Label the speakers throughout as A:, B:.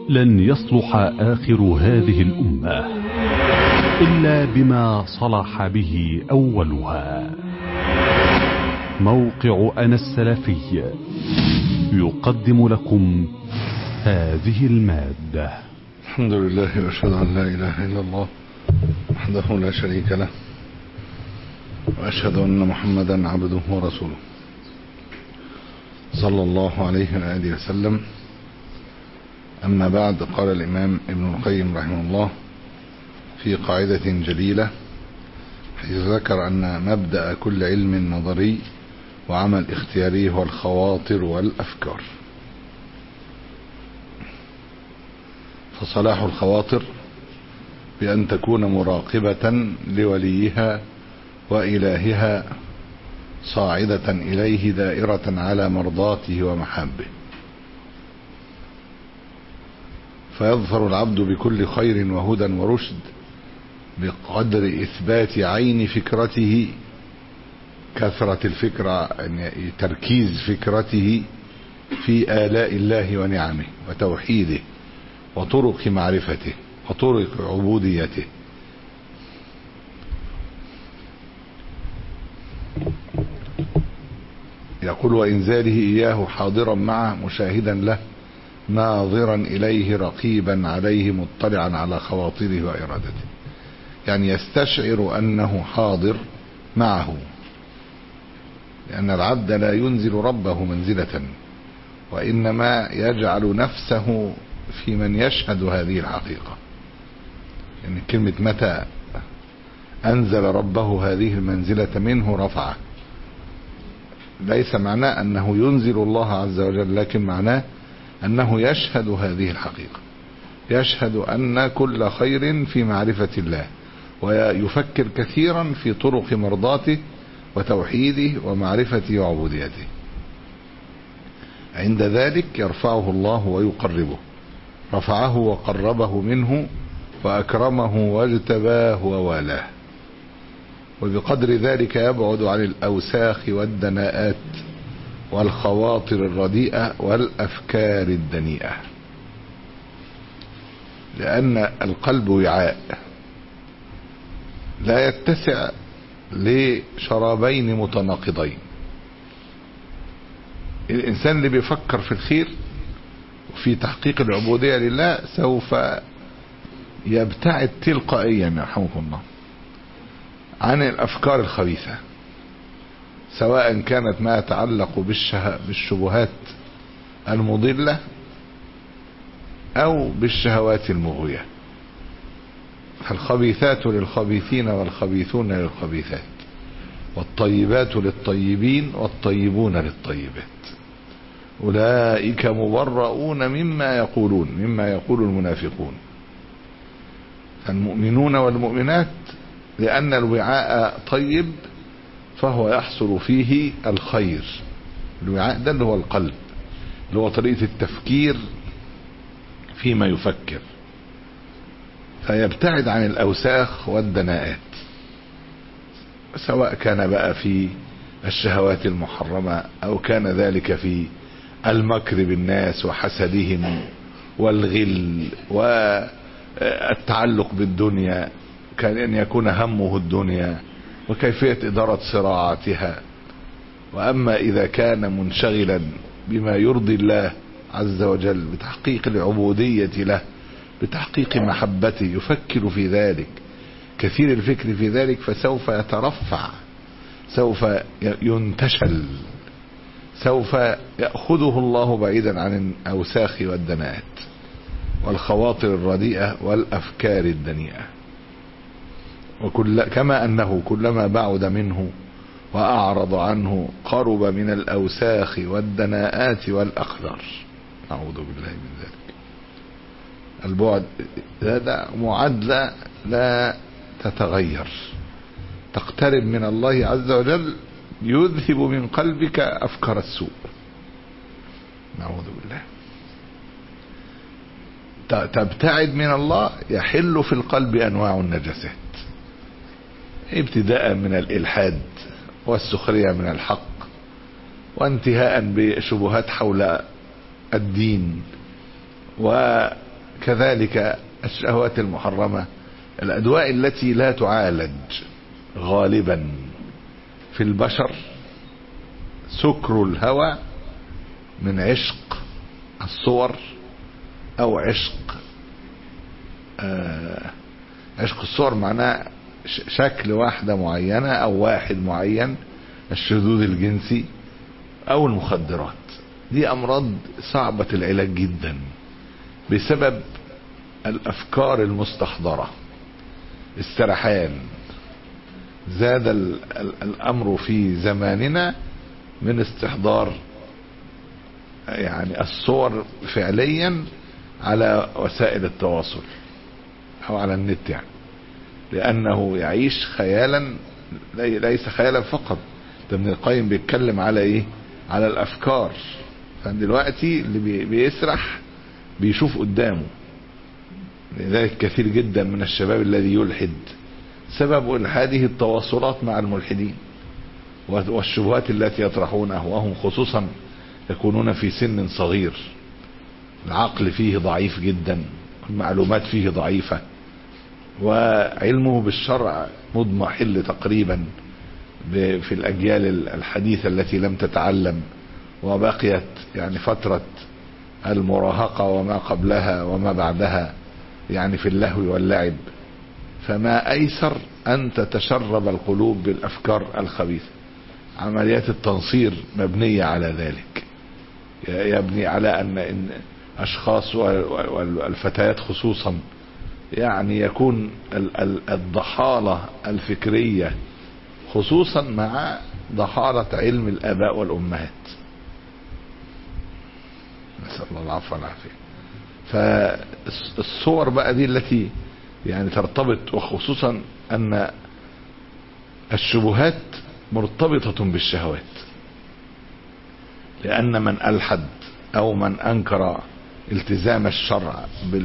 A: لن يصلح آخر هذه الأمة إلا بما صلح به أولها موقع أنا السلفي يقدم لكم هذه المادة
B: الحمد لله واشهد ان لا اله الا الله وحده لا شريك له واشهد ان محمدا عبده ورسوله صلى الله عليه واله وسلم اما بعد قال الامام ابن القيم رحمه الله في قاعده جليله حيث ذكر ان مبدا كل علم نظري وعمل اختياري هو الخواطر والافكار فصلاح الخواطر بأن تكون مراقبة لوليها وإلهها صاعدة إليه دائرة على مرضاته ومحابه فيظفر العبد بكل خير وهدى ورشد بقدر إثبات عين فكرته كثرة الفكرة يعني تركيز فكرته في آلاء الله ونعمه وتوحيده وطرق معرفته وطرق عبوديته يقول وإنزاله إياه حاضرا معه مشاهدا له ناظرا إليه رقيبا عليه مطلعا على خواطره وإرادته يعني يستشعر أنه حاضر معه لأن العبد لا ينزل ربه منزلة وإنما يجعل نفسه في من يشهد هذه الحقيقة يعني كلمة متى أنزل ربه هذه المنزلة منه رفعه ليس معناه أنه ينزل الله عز وجل لكن معناه أنه يشهد هذه الحقيقة يشهد أن كل خير في معرفة الله ويفكر كثيرا في طرق مرضاته وتوحيده ومعرفته وعبوديته عند ذلك يرفعه الله ويقربه رفعه وقربه منه وأكرمه واجتباه ووالاه وبقدر ذلك يبعد عن الأوساخ والدناءات والخواطر الرديئة والأفكار الدنيئة لأن القلب وعاء لا يتسع لشرابين متناقضين الإنسان اللي بيفكر في الخير في تحقيق العبودية لله سوف يبتعد تلقائيا يرحمكم الله عن الأفكار الخبيثة سواء كانت ما يتعلق بالشبهات المضلة أو بالشهوات المغوية الخبيثات للخبيثين والخبيثون للخبيثات والطيبات للطيبين والطيبون للطيبات أولئك مبرؤون مما يقولون مما يقول المنافقون المؤمنون والمؤمنات لأن الوعاء طيب فهو يحصل فيه الخير الوعاء ده اللي هو القلب اللي هو طريقة التفكير فيما يفكر فيبتعد عن الأوساخ والدناءات سواء كان بقى في الشهوات المحرمة أو كان ذلك في المكر بالناس وحسدهم والغل والتعلق بالدنيا كان أن يكون همه الدنيا وكيفية إدارة صراعاتها وأما إذا كان منشغلا بما يرضي الله عز وجل بتحقيق العبودية له بتحقيق محبته يفكر في ذلك كثير الفكر في ذلك فسوف يترفع سوف ينتشل سوف يأخذه الله بعيدا عن الأوساخ والدناءات والخواطر الرديئة والأفكار الدنيئة وكل كما أنه كلما بعد منه وأعرض عنه قرب من الأوساخ والدناءات والأقدار أعوذ بالله من ذلك البعد هذا معادلة لا تتغير تقترب من الله عز وجل يذهب من قلبك أفكار السوء نعوذ بالله تبتعد من الله يحل في القلب أنواع النجاسات ابتداء من الإلحاد والسخرية من الحق وانتهاء بشبهات حول الدين كذلك الشهوات المحرمة الأدواء التي لا تعالج غالبا في البشر سكر الهوى من عشق الصور او عشق آه عشق الصور معناه شكل واحدة معينة او واحد معين الشذوذ الجنسي او المخدرات دي امراض صعبة العلاج جدا بسبب الافكار المستحضرة السرحان زاد ال ال الامر في زماننا من استحضار يعني الصور فعليا على وسائل التواصل او على النت يعني لانه يعيش خيالا ليس خيالا فقط ده ابن القيم بيتكلم على ايه على الافكار فدلوقتي اللي بيسرح بيشوف قدامه لذلك كثير جدا من الشباب الذي يلحد سبب الحاده التواصلات مع الملحدين والشبهات التي يطرحونها وهم خصوصا يكونون في سن صغير العقل فيه ضعيف جدا المعلومات فيه ضعيفة وعلمه بالشرع مضمحل تقريبا في الأجيال الحديثة التي لم تتعلم وبقيت يعني فترة المراهقة وما قبلها وما بعدها يعني في اللهو واللعب فما أيسر أن تتشرب القلوب بالأفكار الخبيثة عمليات التنصير مبنية على ذلك يبني على أن إن أشخاص والفتيات خصوصا يعني يكون الضحالة الفكرية خصوصا مع ضحالة علم الآباء والأمهات نسأل الله العفو والعافية فالصور بقى دي التي يعني ترتبط وخصوصا أن الشبهات مرتبطة بالشهوات لأن من ألحد أو من أنكر التزام الشرع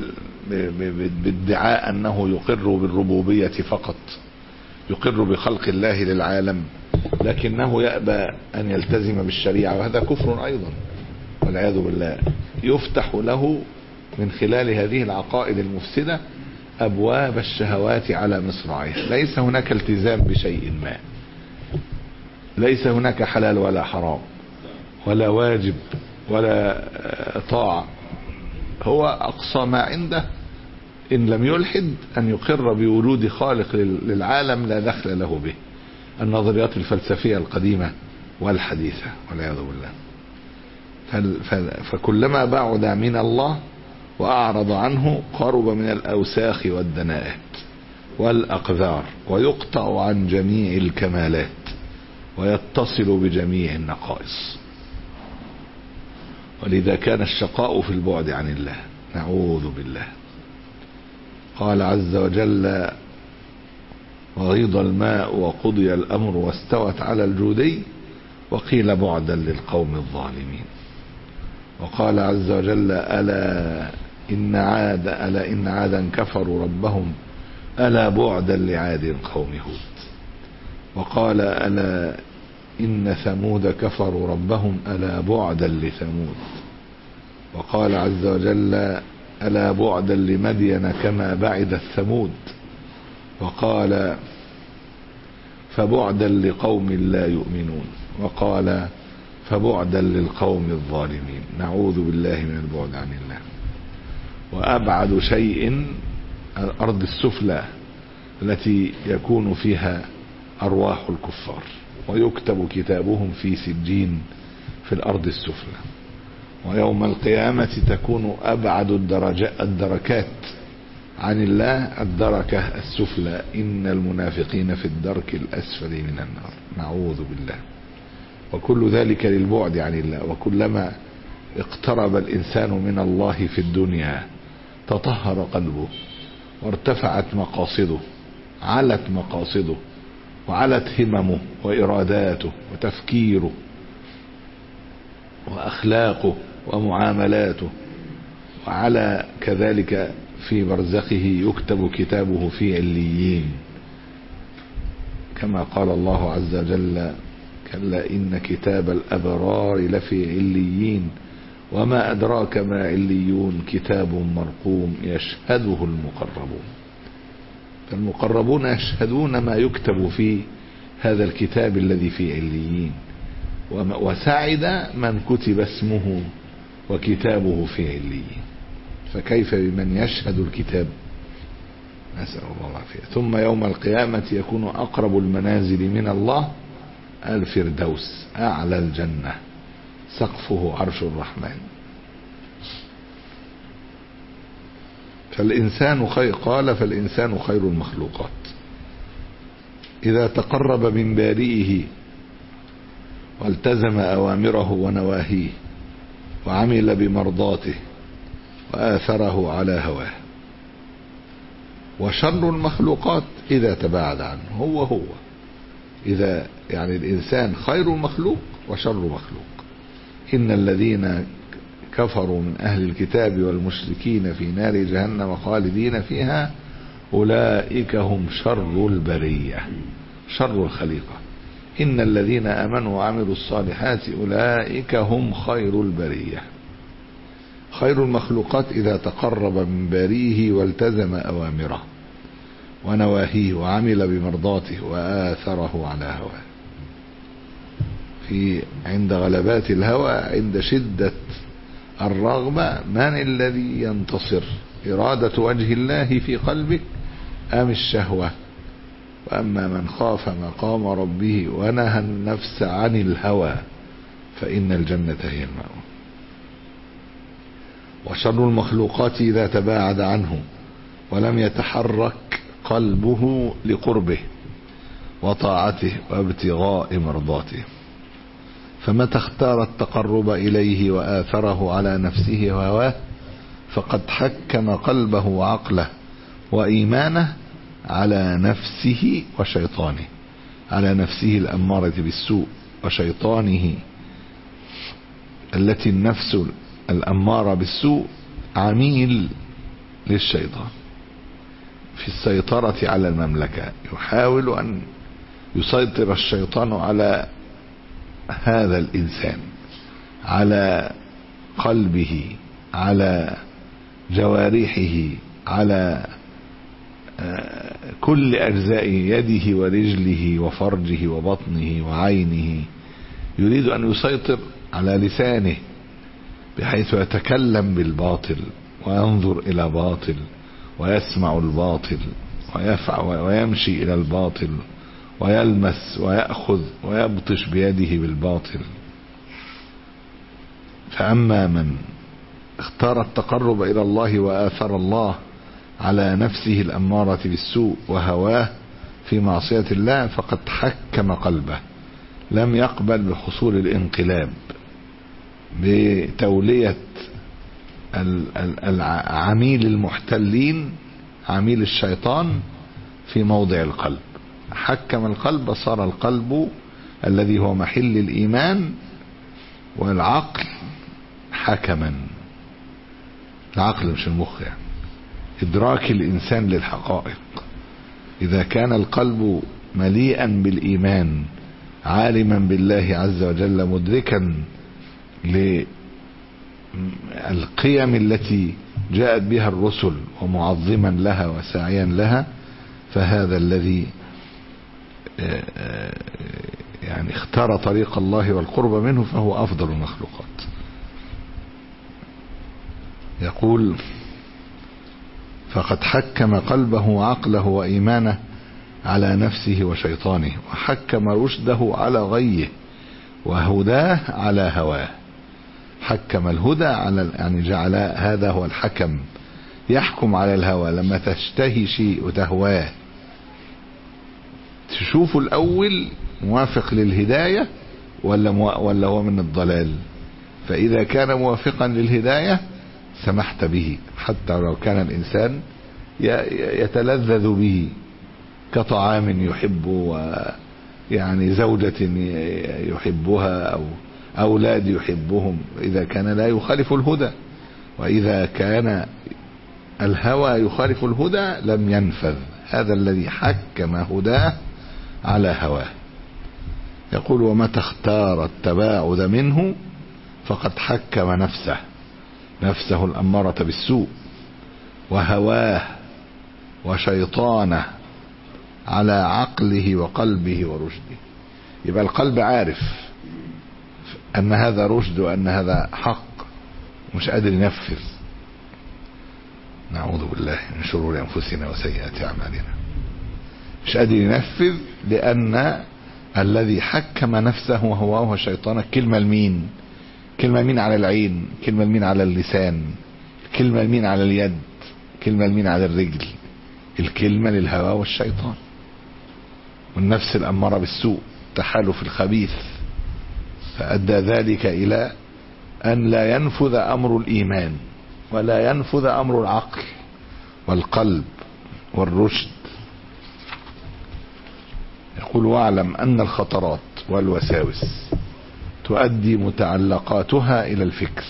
B: بادعاء أنه يقر بالربوبية فقط يقر بخلق الله للعالم لكنه يأبى أن يلتزم بالشريعة وهذا كفر أيضا والعياذ بالله يفتح له من خلال هذه العقائد المفسدة أبواب الشهوات على مصراعيها ليس هناك التزام بشيء ما ليس هناك حلال ولا حرام ولا واجب ولا طاعة هو أقصى ما عنده إن لم يلحد أن يقر بوجود خالق للعالم لا دخل له به النظريات الفلسفية القديمة والحديثة والعياذ بالله فكلما بعد من الله وأعرض عنه قرب من الأوساخ والدناءات والأقذار ويقطع عن جميع الكمالات ويتصل بجميع النقائص ولذا كان الشقاء في البعد عن الله نعوذ بالله قال عز وجل وغيض الماء وقضي الأمر واستوت على الجودي وقيل بعدا للقوم الظالمين وقال عز وجل ألا إن عاد ألا إن عادا كفروا ربهم ألا بعدا لعاد قوم هود وقال ألا إن ثمود كفروا ربهم ألا بعدا لثمود وقال عز وجل ألا بعدا لمدين كما بعد الثمود وقال فبعدا لقوم لا يؤمنون وقال فبعدا للقوم الظالمين نعوذ بالله من البعد عن الله وأبعد شيء الأرض السفلى التي يكون فيها أرواح الكفار ويكتب كتابهم في سجين في الأرض السفلى ويوم القيامة تكون أبعد الدرجات الدركات عن الله الدركة السفلى إن المنافقين في الدرك الأسفل من النار نعوذ بالله وكل ذلك للبعد عن الله وكلما اقترب الإنسان من الله في الدنيا تطهر قلبه وارتفعت مقاصده علت مقاصده وعلت هممه وإراداته وتفكيره وأخلاقه ومعاملاته وعلى كذلك في برزخه يكتب كتابه في عليين كما قال الله عز وجل كلا إن كتاب الأبرار لفي عليين وما أدراك ما عليون كتاب مرقوم يشهده المقربون فالمقربون يشهدون ما يكتب في هذا الكتاب الذي في عليين وسعد من كتب اسمه وكتابه في عليين فكيف بمن يشهد الكتاب نسأل الله العافية ثم يوم القيامة يكون أقرب المنازل من الله الفردوس أعلى الجنة سقفه عرش الرحمن فالإنسان خير قال فالإنسان خير المخلوقات إذا تقرب من بارئه والتزم أوامره ونواهيه وعمل بمرضاته وآثره على هواه وشر المخلوقات إذا تباعد عنه هو هو إذا يعني الإنسان خير مخلوق وشر مخلوق إن الذين كفروا من أهل الكتاب والمشركين في نار جهنم خالدين فيها أولئك هم شر البرية شر الخليقة إن الذين آمنوا وعملوا الصالحات أولئك هم خير البرية خير المخلوقات إذا تقرب من باريه والتزم أوامره ونواهيه وعمل بمرضاته وآثره على هواه في عند غلبات الهوى عند شدة الرغبة من الذي ينتصر إرادة وجه الله في قلبك أم الشهوة وأما من خاف مقام ربه ونهى النفس عن الهوى فإن الجنة هي المأوى وشر المخلوقات إذا تباعد عنه ولم يتحرك قلبه لقربه وطاعته وابتغاء مرضاته فمتى اختار التقرب إليه وآثره على نفسه وهواه فقد حكم قلبه وعقله وإيمانه على نفسه وشيطانه على نفسه الأمارة بالسوء وشيطانه التي النفس الأمارة بالسوء عميل للشيطان في السيطرة على المملكة يحاول أن يسيطر الشيطان على هذا الإنسان على قلبه على جوارحه على كل أجزاء يده ورجله وفرجه وبطنه وعينه يريد أن يسيطر على لسانه بحيث يتكلم بالباطل وينظر إلى باطل ويسمع الباطل ويفعل ويمشي إلى الباطل ويلمس ويأخذ ويبطش بيده بالباطل فأما من اختار التقرب إلى الله وآثر الله على نفسه الأمارة بالسوء وهواه في معصية الله فقد حكم قلبه لم يقبل بحصول الانقلاب بتولية العميل المحتلين عميل الشيطان في موضع القلب حكم القلب صار القلب الذي هو محل الإيمان والعقل حكما العقل مش المخ يعني إدراك الإنسان للحقائق إذا كان القلب مليئا بالإيمان عالما بالله عز وجل مدركا للقيم التي جاءت بها الرسل ومعظما لها وساعيا لها فهذا الذي يعني اختار طريق الله والقرب منه فهو أفضل المخلوقات يقول فقد حكم قلبه وعقله وإيمانه على نفسه وشيطانه وحكم رشده على غيه وهداه على هواه حكم الهدى على يعني جعل هذا هو الحكم يحكم على الهوى لما تشتهي شيء وتهواه تشوفه الأول موافق للهداية ولا ولا هو من الضلال فإذا كان موافقا للهداية سمحت به حتى لو كان الإنسان يتلذذ به كطعام يحبه ويعني زوجة يحبها أو أولاد يحبهم إذا كان لا يخالف الهدى وإذا كان الهوى يخالف الهدى لم ينفذ هذا الذي حكم هداه على هواه يقول ومتى اختار التباعد منه فقد حكم نفسه نفسه الأمارة بالسوء وهواه وشيطانه على عقله وقلبه ورشده يبقى القلب عارف أن هذا رشد وأن هذا حق مش قادر ينفذ نعوذ بالله من شرور أنفسنا وسيئات أعمالنا مش قادر ينفذ لأن الذي حكم نفسه هو هو الشيطان كلمة لمين كلمة مين على العين كلمة مين على اللسان كلمة مين على اليد كلمة مين على الرجل الكلمة للهوى والشيطان والنفس الأمارة بالسوء تحالف الخبيث فأدى ذلك إلى أن لا ينفذ أمر الإيمان ولا ينفذ أمر العقل والقلب والرشد يقول واعلم أن الخطرات والوساوس تؤدي متعلقاتها إلى الفكر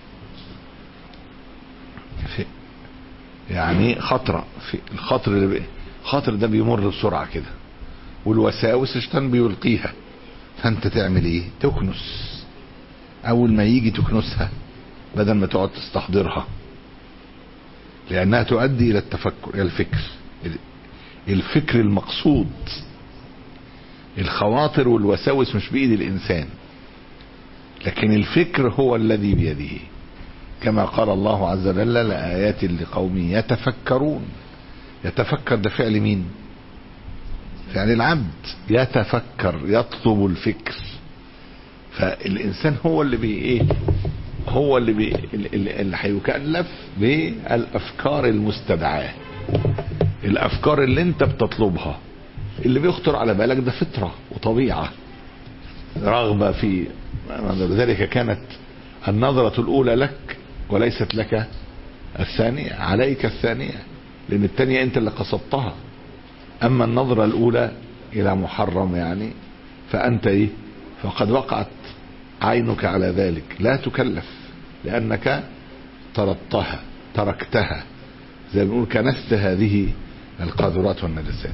B: في يعني خطرة في الخطر اللي بي الخطر ده بيمر بسرعة كده والوساوس الشيطان بيلقيها فانت تعمل ايه تكنس اول ما يجي تكنسها بدل ما تقعد تستحضرها لانها تؤدي الى التفكر الى الفكر الفكر المقصود الخواطر والوساوس مش بايد الانسان لكن الفكر هو الذي بيده كما قال الله عز وجل لآيات لقوم يتفكرون يتفكر ده فعل مين فعل العبد يتفكر يطلب الفكر فالإنسان هو اللي بي ايه هو اللي بي اللي هيكلف بالأفكار المستدعاة الأفكار اللي انت بتطلبها اللي بيخطر على بالك ده فطرة وطبيعة رغبة في لذلك كانت النظرة الأولى لك وليست لك الثانية عليك الثانية لأن الثانية أنت اللي قصدتها أما النظرة الأولى إلى محرم يعني فأنت إيه فقد وقعت عينك على ذلك لا تكلف لأنك طردتها تركتها زي ما بنقول كنست هذه القاذورات والنجسات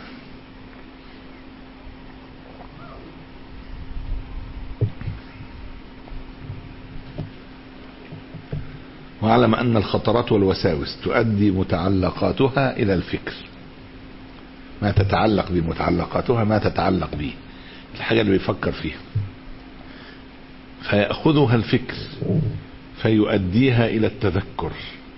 B: واعلم أن الخطرات والوساوس تؤدي متعلقاتها إلى الفكر ما تتعلق بمتعلقاتها ما تتعلق به الحاجة اللي بيفكر فيها فيأخذها الفكر فيؤديها إلى التذكر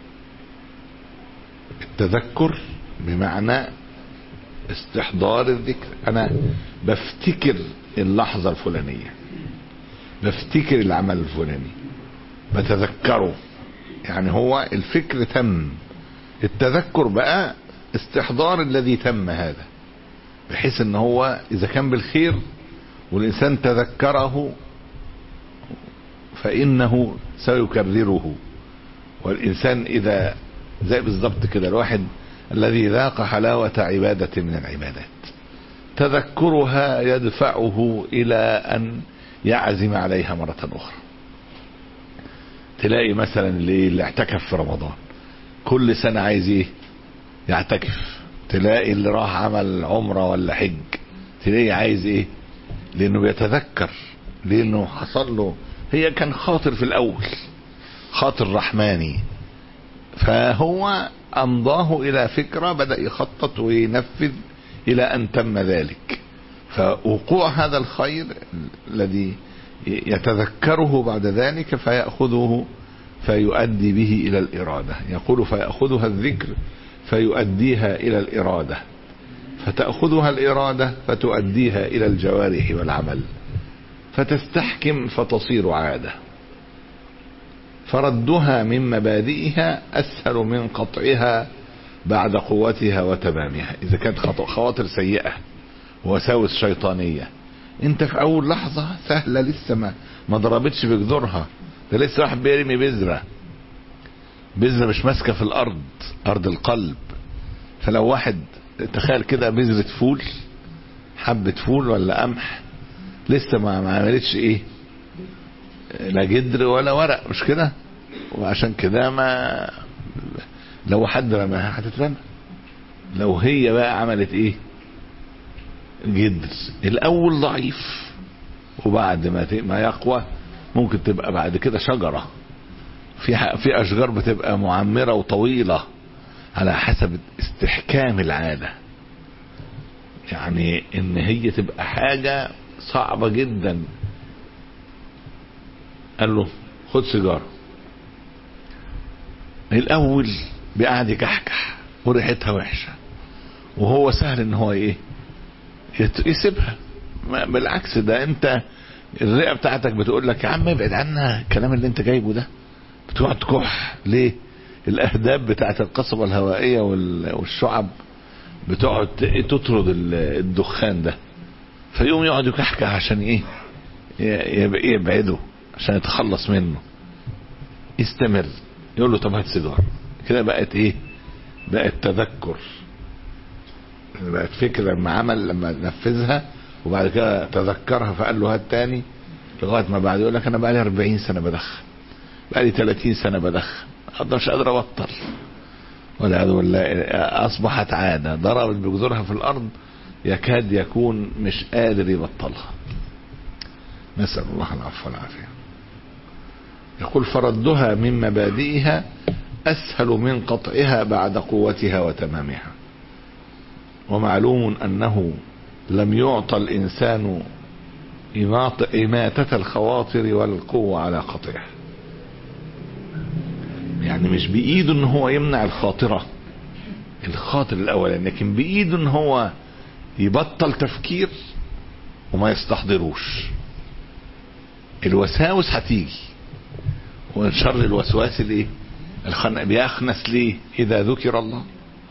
B: التذكر بمعنى استحضار الذكر أنا بفتكر اللحظة الفلانية بفتكر العمل الفلاني بتذكره يعني هو الفكر تم التذكر بقى استحضار الذي تم هذا بحيث ان هو اذا كان بالخير والانسان تذكره فانه سيكرره والانسان اذا زي بالضبط كده الواحد الذي ذاق حلاوة عبادة من العبادات تذكرها يدفعه الى ان يعزم عليها مرة اخرى تلاقي مثلا اللي, اللي اعتكف في رمضان كل سنة عايز ايه يعتكف تلاقي اللي راح عمل عمرة ولا حج تلاقي عايز ايه لانه بيتذكر لانه حصل له هي كان خاطر في الاول خاطر رحماني فهو امضاه الى فكرة بدأ يخطط وينفذ الى ان تم ذلك فوقوع هذا الخير الذي يتذكره بعد ذلك فيأخذه فيؤدي به إلى الإرادة يقول فيأخذها الذكر فيؤديها إلى الإرادة فتأخذها الإرادة فتؤديها إلى الجوارح والعمل فتستحكم فتصير عادة فردها من مبادئها أسهل من قطعها بعد قوتها وتمامها إذا كانت خواطر سيئة وساوس شيطانية انت في اول لحظة سهلة لسه ما ما ضربتش بجذورها ده لسه واحد بيرمي بذرة بذرة مش ماسكة في الارض ارض القلب فلو واحد تخيل كده بذرة فول حبة فول ولا قمح لسه ما ما عملتش ايه لا جدر ولا ورق مش كده وعشان كده ما لو حد رماها هتترمى لو هي بقى عملت ايه جدر الاول ضعيف وبعد ما ما يقوى ممكن تبقى بعد كده شجرة في في اشجار بتبقى معمرة وطويلة على حسب استحكام العادة يعني ان هي تبقى حاجة صعبة جدا قال له خد سيجارة الاول بقعد يكحكح وريحتها وحشة وهو سهل ان هو ايه يسيبها بالعكس ده انت الرئه بتاعتك بتقول لك يا عم ابعد عنا الكلام اللي انت جايبه ده بتقعد تكح ليه الاهداب بتاعت القصبة الهوائية والشعب بتقعد تطرد الدخان ده فيقوم يقعد يكحكح عشان ايه يبعده عشان يتخلص منه يستمر يقول له طب هات سيجاره كده بقت ايه بقت تذكر بقت فكره لما عمل لما نفذها وبعد كده تذكرها فقال له هات تاني لغايه ما بعد يقول لك انا بقى لي 40 سنه بدخن بقى لي 30 سنه بدخن مش قادر ابطل والعياذ بالله اصبحت عاده ضربت بجذورها في الارض يكاد يكون مش قادر يبطلها نسال الله العفو والعافيه يقول فردها من مبادئها اسهل من قطعها بعد قوتها وتمامها ومعلوم انه لم يعطى الانسان اماتة الخواطر والقوة على قطعها يعني مش بايده ان هو يمنع الخاطرة الخاطر الاولاني لكن بايده ان هو يبطل تفكير وما يستحضروش الوساوس هتيجي وشر الوسواس الايه الخنق بيخنس ليه اذا ذكر الله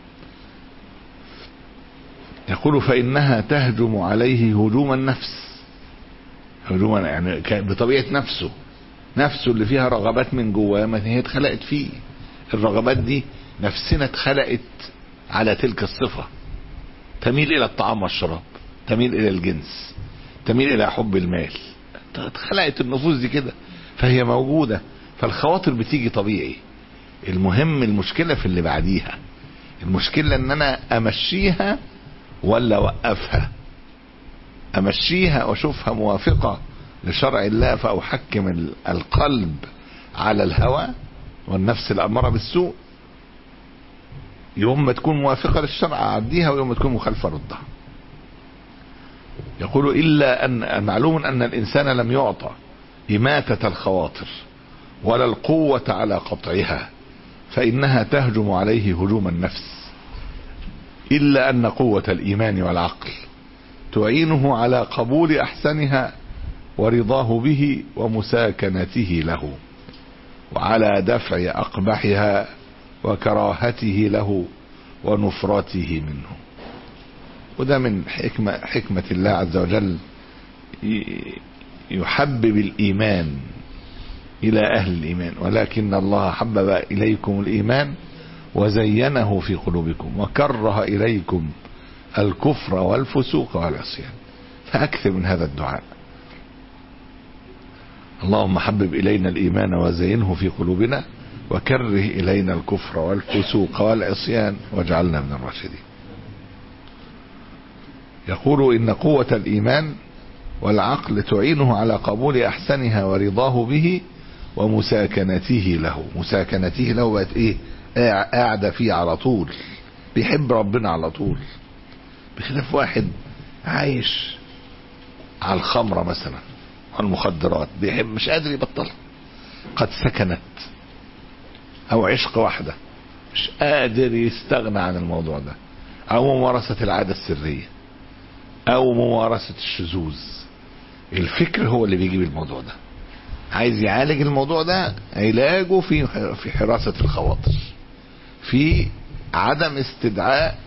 B: يقول فانها تهجم عليه هجوم النفس هجوما يعني بطبيعه نفسه نفسه اللي فيها رغبات من جواه ما هي اتخلقت فيه الرغبات دي نفسنا اتخلقت على تلك الصفة تميل الى الطعام والشراب تميل الى الجنس تميل الى حب المال اتخلقت النفوس دي كده فهي موجودة فالخواطر بتيجي طبيعي المهم المشكلة في اللي بعديها المشكلة ان انا امشيها ولا اوقفها امشيها واشوفها موافقة لشرع الله فاحكم القلب على الهوى والنفس الاماره بالسوء يوم ما تكون موافقه للشرع اعديها ويوم ما تكون مخالفه ردها يقول الا ان معلوم ان الانسان لم يعطى اماته الخواطر ولا القوه على قطعها فانها تهجم عليه هجوم النفس الا ان قوه الايمان والعقل تعينه على قبول احسنها ورضاه به ومساكنته له وعلى دفع اقبحها وكراهته له ونفرته منه وده من حكمة, حكمة الله عز وجل يحبب الإيمان إلى أهل الإيمان ولكن الله حبب إليكم الإيمان وزينه في قلوبكم وكره إليكم الكفر والفسوق والعصيان فأكثر من هذا الدعاء اللهم حبب إلينا الإيمان وزينه في قلوبنا وكره إلينا الكفر والفسوق والعصيان واجعلنا من الراشدين يقول إن قوة الإيمان والعقل تعينه على قبول أحسنها ورضاه به ومساكنته له مساكنته له بقت إيه قاعدة فيه على طول بيحب ربنا على طول بخلاف واحد عايش على الخمرة مثلا والمخدرات بيحب مش قادر يبطلها قد سكنت او عشق واحدة مش قادر يستغنى عن الموضوع ده او ممارسة العادة السرية او ممارسة الشذوذ الفكر هو اللي بيجيب الموضوع ده عايز يعالج الموضوع ده علاجه في في حراسة الخواطر في عدم استدعاء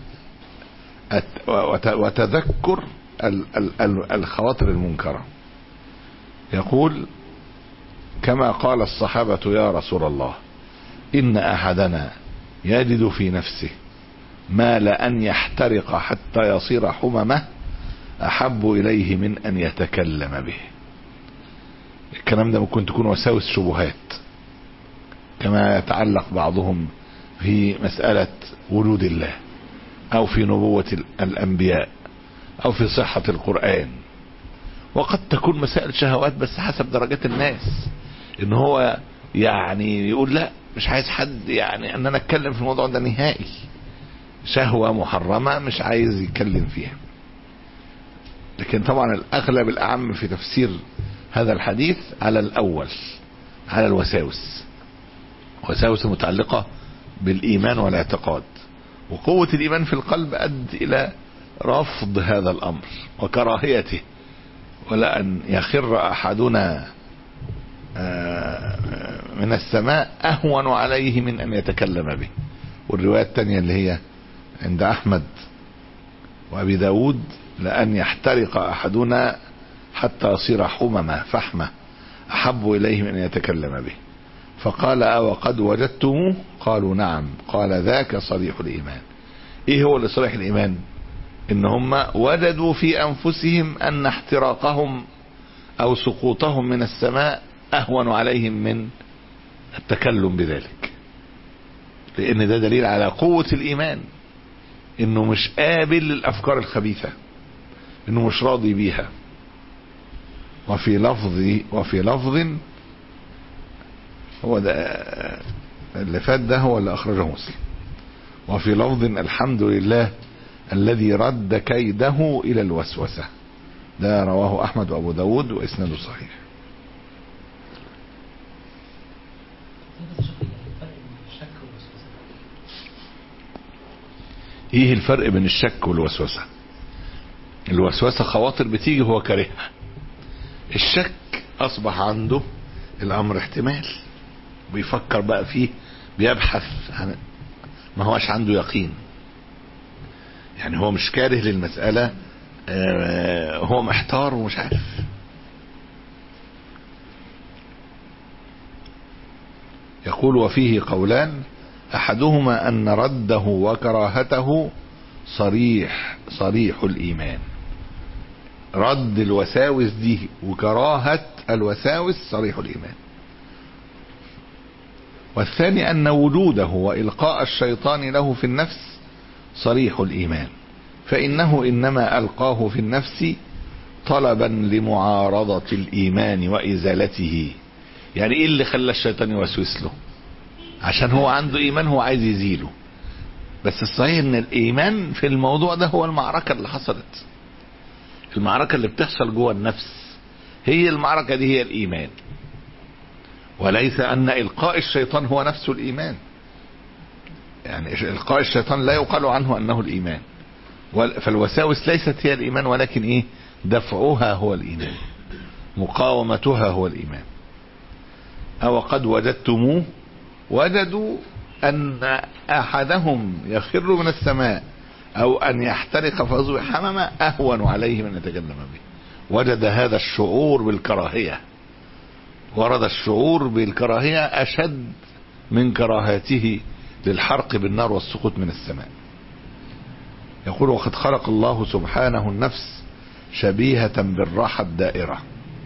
B: وتذكر الخواطر المنكره يقول كما قال الصحابة يا رسول الله إن أحدنا يجد في نفسه ما لأن يحترق حتى يصير حممه أحب إليه من أن يتكلم به الكلام ده ممكن تكون وساوس شبهات كما يتعلق بعضهم في مسألة وجود الله أو في نبوة الأنبياء أو في صحة القرآن وقد تكون مسائل شهوات بس حسب درجات الناس ان هو يعني يقول لا مش عايز حد يعني ان انا اتكلم في الموضوع ده نهائي شهوة محرمة مش عايز يتكلم فيها لكن طبعا الاغلب الاعم في تفسير هذا الحديث على الاول على الوساوس وساوس متعلقة بالايمان والاعتقاد وقوة الايمان في القلب ادت الى رفض هذا الامر وكراهيته ولا ان يخر احدنا من السماء اهون عليه من ان يتكلم به والرواية الثانية اللي هي عند احمد وابي داود لان يحترق احدنا حتى يصير حممة فحمة احب اليه من ان يتكلم به فقال أو قد وجدتموه قالوا نعم قال ذاك صريح الايمان ايه هو اللي صريح الايمان ان هم وجدوا في انفسهم ان احتراقهم او سقوطهم من السماء اهون عليهم من التكلم بذلك لان ده دليل على قوة الايمان انه مش قابل للافكار الخبيثة انه مش راضي بيها وفي لفظ وفي لفظ هو ده اللي فات ده هو اللي اخرجه مسلم وفي لفظ الحمد لله الذي رد كيده الى الوسوسة ده رواه احمد وابو داود واسناده صحيح ايه الفرق بين الشك والوسوسة الوسوسة خواطر بتيجي هو كارهها الشك اصبح عنده الامر احتمال بيفكر بقى فيه بيبحث عن ما هوش عنده يقين يعني هو مش كاره للمسألة هو محتار ومش عارف يقول وفيه قولان احدهما ان رده وكراهته صريح صريح الايمان رد الوساوس دي وكراهة الوساوس صريح الايمان والثاني ان وجوده والقاء الشيطان له في النفس صريح الايمان فانه انما القاه في النفس طلبا لمعارضة الايمان وازالته يعني ايه اللي خلى الشيطان يوسوس له عشان هو عنده ايمان هو عايز يزيله بس الصحيح ان الايمان في الموضوع ده هو المعركة اللي حصلت المعركة اللي بتحصل جوه النفس هي المعركة دي هي الايمان وليس ان القاء الشيطان هو نفسه الايمان يعني القاء الشيطان لا يقال عنه انه الايمان فالوساوس ليست هي الايمان ولكن ايه دفعها هو الايمان مقاومتها هو الايمان او قد وجدتموه وجدوا ان احدهم يخر من السماء او ان يحترق فيصبح حمما اهون عليه من يتكلم به وجد هذا الشعور بالكراهية ورد الشعور بالكراهية اشد من كراهاته للحرق بالنار والسقوط من السماء يقول وقد خلق الله سبحانه النفس شبيهة بالراحة الدائرة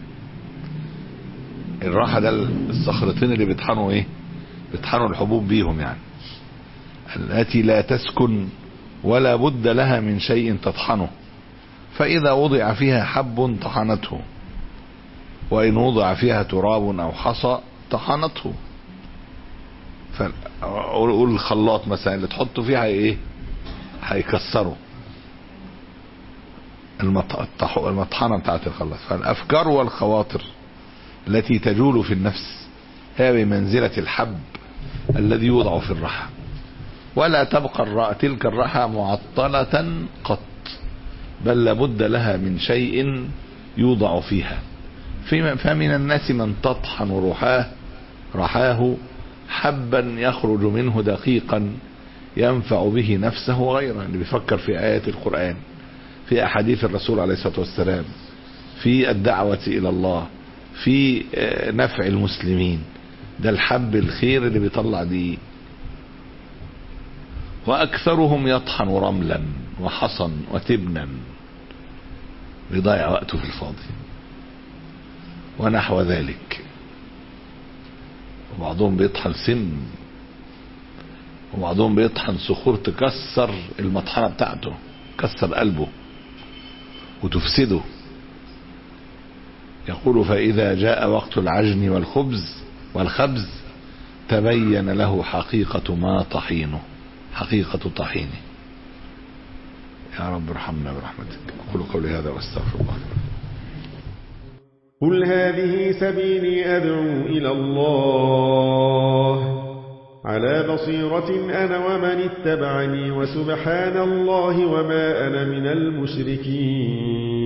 B: الراحة ده الصخرتين اللي بيطحنوا ايه بيطحنوا الحبوب بيهم يعني التي لا تسكن ولا بد لها من شيء تطحنه فإذا وضع فيها حب طحنته وإن وضع فيها تراب أو حصى طحنته فقول الخلاط مثلا اللي تحطه فيها ايه هيكسره المطحنة بتاعت الخلاط فالأفكار والخواطر التي تجول في النفس هي بمنزلة الحب الذي يوضع في الرحى ولا تبقى الرأى تلك الرحى معطلة قط بل لابد لها من شيء يوضع فيها فمن الناس من تطحن رحاه رحاه حبا يخرج منه دقيقا ينفع به نفسه وغيره اللي بيفكر في آيات القرآن في أحاديث الرسول عليه الصلاة والسلام في الدعوة إلى الله في نفع المسلمين ده الحب الخير اللي بيطلع دي وأكثرهم يطحن رملا وحصن وتبنا بيضيع وقته في الفاضي ونحو ذلك وبعضهم بيطحن سن وبعضهم بيطحن صخور تكسر المطحنة بتاعته تكسر قلبه وتفسده يقول فإذا جاء وقت العجن والخبز والخبز تبين له حقيقة ما طحينه حقيقة طحينه يا رب ارحمنا برحمتك أقول قولي هذا واستغفر الله
C: قل هذه سبيلي أدعو إلى الله على بصيرة أنا ومن اتبعني وسبحان الله وما أنا من المشركين